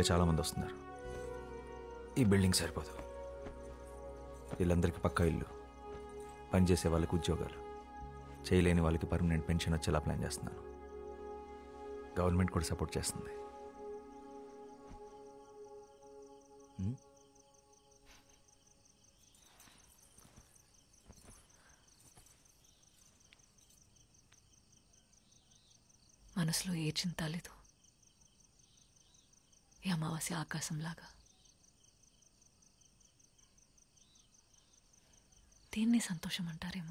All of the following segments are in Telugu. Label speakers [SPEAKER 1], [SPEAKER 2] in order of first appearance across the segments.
[SPEAKER 1] చాలామంది వస్తున్నారు ఈ బిల్డింగ్ సరిపోదు వీళ్ళందరికీ పక్కా ఇల్లు పనిచేసే వాళ్ళకి ఉద్యోగాలు చేయలేని వాళ్ళకి పర్మనెంట్ పెన్షన్ వచ్చేలా ప్లాన్ చేస్తున్నాను గవర్నమెంట్ కూడా సపోర్ట్ చేస్తుంది ఉం?
[SPEAKER 2] మనసులో ఏ చింత లేదు ఈ అమావాస్య ఆకాశంలాగా దీన్ని సంతోషం అంటారేమో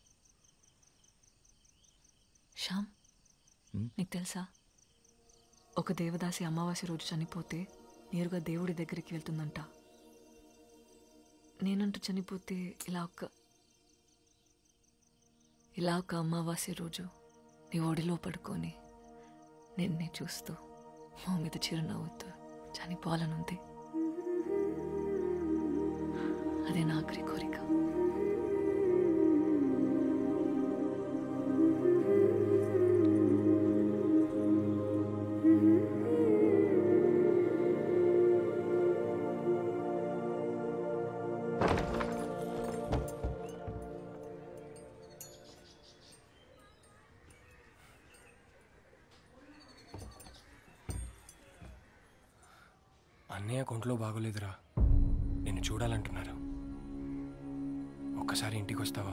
[SPEAKER 2] శ్యామ్ నీకు తెలుసా ఒక దేవదాసి అమావాస్య రోజు చనిపోతే నేరుగా దేవుడి దగ్గరికి వెళ్తుందంట నేనంటూ చనిపోతే ఇలా ఒక ఇలా ఒక అమావాస్య రోజు నీ ఒడిలో పడుకొని నిన్నే చూస్తూ మా మీద చిరునవ్వుతూ చనిపోవాలనుంది అదే నా ఆఖరి కోరిక
[SPEAKER 3] అన్నయ్య కొంట్లో బాగోలేదురా నిన్ను చూడాలంటున్నారు ఒక్కసారి ఇంటికి వస్తావా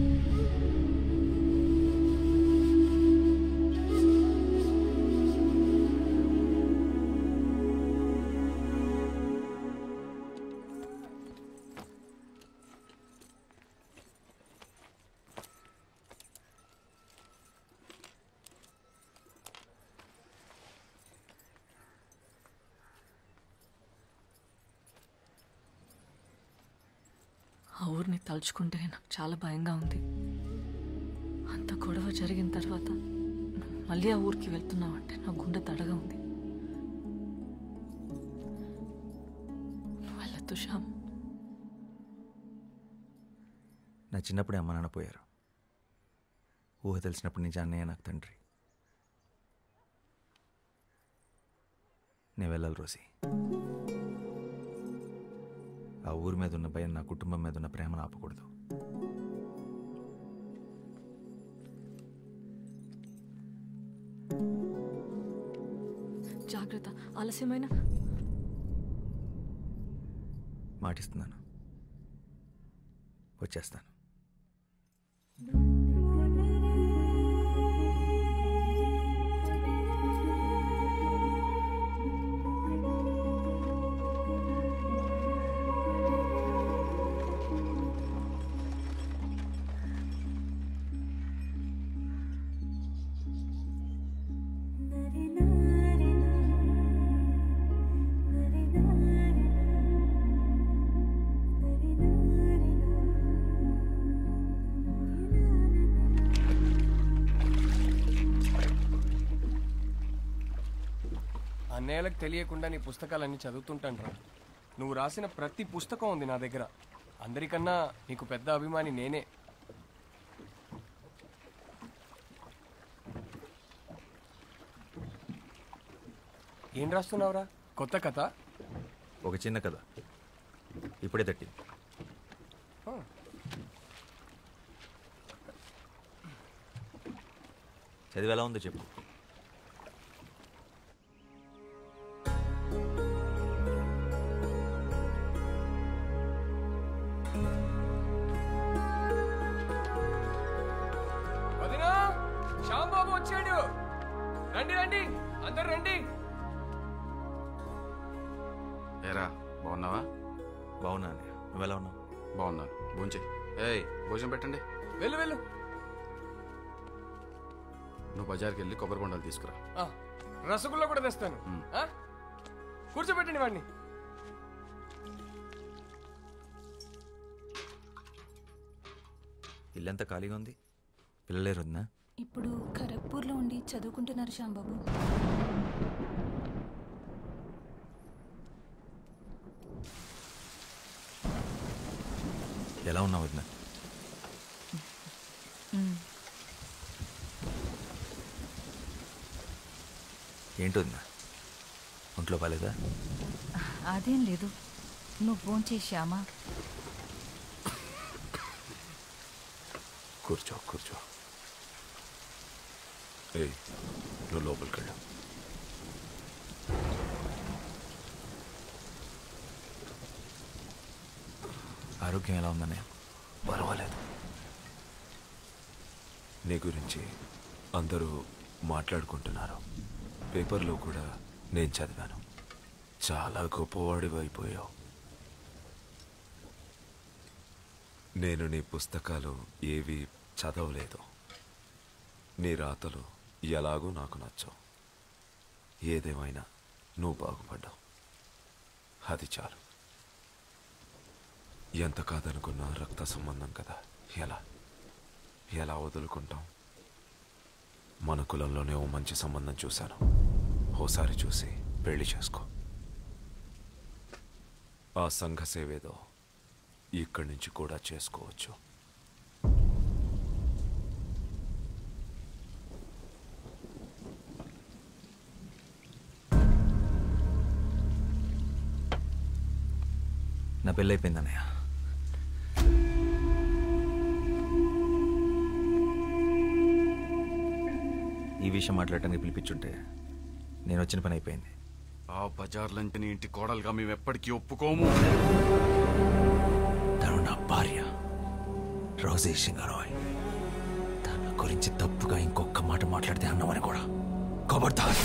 [SPEAKER 2] ఆ ఊరిని తలుచుకుంటేనే నాకు చాలా భయంగా ఉంది అంత గొడవ జరిగిన తర్వాత నువ్వు మళ్ళీ ఆ ఊరికి వెళ్తున్నావు అంటే నా గుండె తడగా ఉంది నువ్వు వెళ్ళొద్దు శ్యామ్
[SPEAKER 1] నా చిన్నప్పుడే అమ్మ నాన్న పోయారు ఊహ తెలిసినప్పటి నుంచి అన్నయ్య నాకు తండ్రి నేను వెళ్ళాలి రోసి ఆ ఊరి మీద ఉన్న భయం నా కుటుంబం మీద ఉన్న ప్రేమను ఆపకూడదు
[SPEAKER 2] జాగ్రత్త ఆలస్యమైన
[SPEAKER 1] మాటిస్తున్నాను వచ్చేస్తాను
[SPEAKER 3] అన్నయ్యలకు తెలియకుండా నీ పుస్తకాలన్నీ చదువుతుంటాను రా నువ్వు రాసిన ప్రతి పుస్తకం ఉంది నా దగ్గర అందరికన్నా నీకు పెద్ద అభిమాని నేనే ఏం రాస్తున్నావురా కొత్త కథ
[SPEAKER 1] ఒక చిన్న కథ ఇప్పుడే తట్టి చదివి ఎలా ఉందో చెప్పు
[SPEAKER 3] వదినా శ్యాంబాబు వచ్చాడు రండి రండి అందరు రండి
[SPEAKER 4] ఏరా బాగున్నావా
[SPEAKER 1] బాగున్నా అన్నయ్య నువ్వు ఎలా ఉన్నావు
[SPEAKER 4] బాగున్నాను భోంచే ఏయ్ భోజనం పెట్టండి
[SPEAKER 3] వెళ్ళు వెళ్ళు
[SPEAKER 4] నువ్వు బజార్కి వెళ్ళి కొబ్బరి బొండాలు తీసుకురా
[SPEAKER 3] ఆ, రసగుల్లా కూడా తెస్తాను ఆ? కూర్చోబెట్టండి వాడిని
[SPEAKER 1] ఇల్లంతా ఖాళీగా ఉంది పిల్లలేరు వదినా
[SPEAKER 5] ఇప్పుడు ఖరగ్పూర్లో ఉండి చదువుకుంటున్నారు శ్యాంబాబు
[SPEAKER 1] ఎలా ఉన్నావు వదినా ఏంటి వదినా ఒంట్లో బాలేదా
[SPEAKER 6] అదేం లేదు నువ్వు భోంచేసామా
[SPEAKER 7] కూర్చో కూర్చో ఏయ్ నువ్వు లోపలికి వెళ్ళు
[SPEAKER 1] ఆరోగ్యం ఎలా ఉందన్నయ్య
[SPEAKER 7] పర్వాలేదు నీ గురించి అందరూ మాట్లాడుకుంటున్నారు పేపర్లో కూడా నేను చదివాను చాలా గొప్పవాడివి అయిపోయావు నేను నీ పుస్తకాలు ఏవి చదవలేదు నీ రాతలు ఎలాగో నాకు నచ్చవు ఏదేమైనా నువ్వు బాగుపడ్డావు అది చాలు ఎంత కాదనుకున్నా రక్త సంబంధం కదా ఎలా ఎలా వదులుకుంటాం మన కులంలోనే ఓ మంచి సంబంధం చూశాను ఓసారి చూసి పెళ్లి చేసుకో ఆ సంఘ సేవేదో ఇక్కడి నుంచి కూడా చేసుకోవచ్చు
[SPEAKER 1] నా పెళ్ళి అయిపోయింది అన్నయ్య ఈ విషయం మాట్లాడటానికి పిలిపించుంటే నేను వచ్చిన పని అయిపోయింది
[SPEAKER 4] ఆ బజార్ లంచని ఇంటి కోడలుగా మేము ఎప్పటికీ ఒప్పుకోము
[SPEAKER 1] తను నా భార్య రోజే సింగరాయ్ తన గురించి తప్పుగా ఇంకొక మాట మాట్లాడితే అన్నామని కూడా కబర్దార్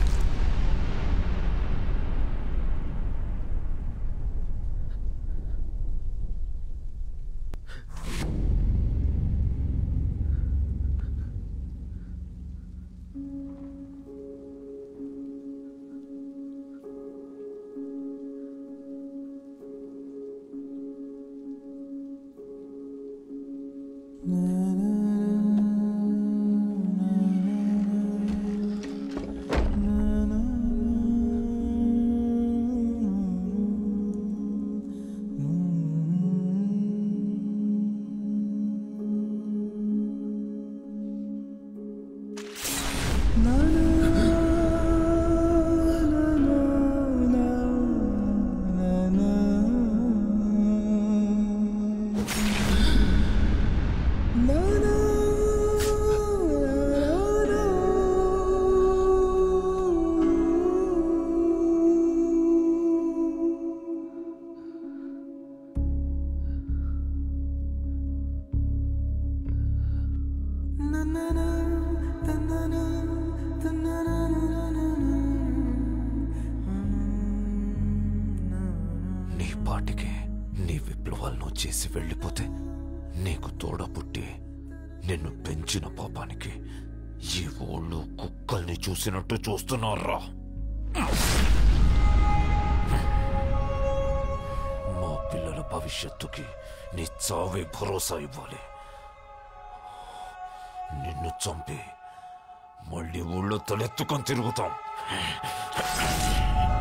[SPEAKER 7] నీ పాటికి నీ విప్లవాలను చేసి వెళ్ళిపోతే నీకు తోడ పుట్టి నిన్ను పెంచిన పాపానికి ఈ ఊళ్ళో కుక్కల్ని చూసినట్టు చూస్తున్నారా మా పిల్లల భవిష్యత్తుకి నీ చావే భరోసా ఇవ్వాలి నిన్ను చంపి మళ్ళీ ఊళ్ళో తలెత్తుకొని తిరుగుతాం